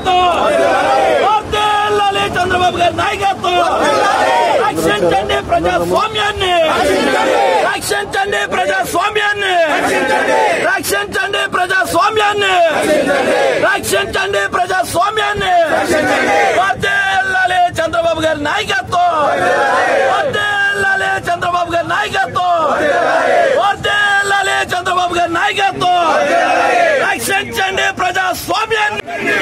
నాయకత్వం వర్ధిల్లాలి చంద్రబాబు గారి నాయకత్వం రక్షించండి ప్రజాస్వామ్యాన్ని రక్షించండి ప్రజాస్వామ్యాన్ని రక్షించండి ప్రజాస్వామ్యాన్ని రక్షించండి ప్రజాస్వామ్యాన్ని వర్ధిల్లాలి చంద్రబాబు గారి నాయకత్వం వర్ధిల్లాలి చంద్రబాబు గారి నాయకత్వం వర్ధిల్లాలి చంద్రబాబు గారి నాయకత్వం రక్షించండి ప్రజాస్వామ్యాన్ని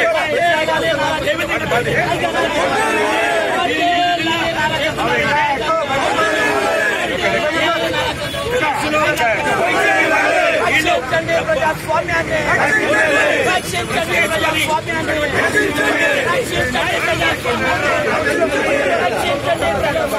రక్షించండి ప్రజాస్వామ్యాన్ని రక్షించండి ప్రజాస్వామ్యాన్ని రక్షించండి ప్రజాస్వామ్యాన్ని రక్షించండి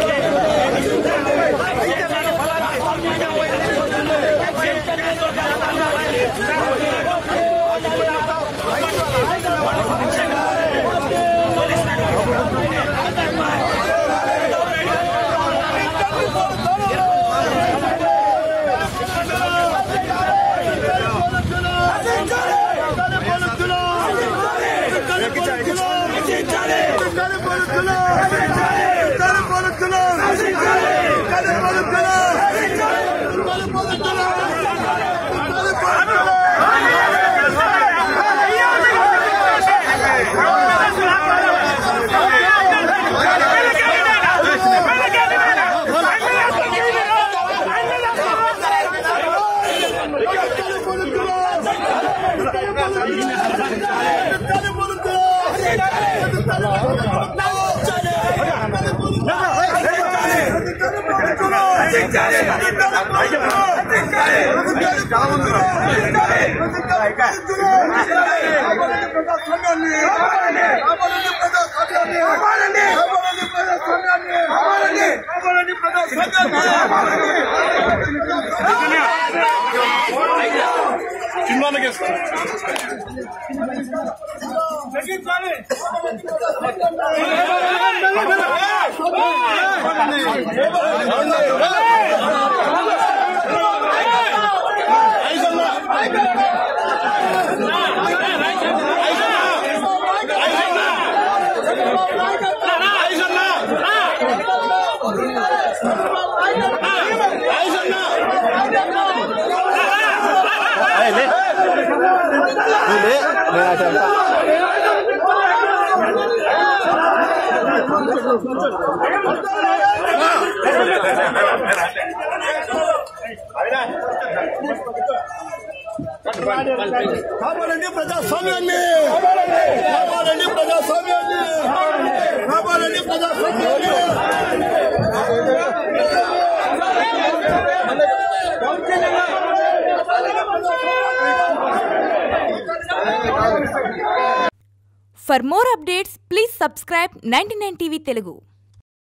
కాపాడండి ప్రజాస్వామ్యాన్ని కాపాడండి ప్రజాస్వామ్యాన్ని కాపాడండి ప్రజాస్వామ్యాన్ని For more updates, please subscribe 99 TV Telugu.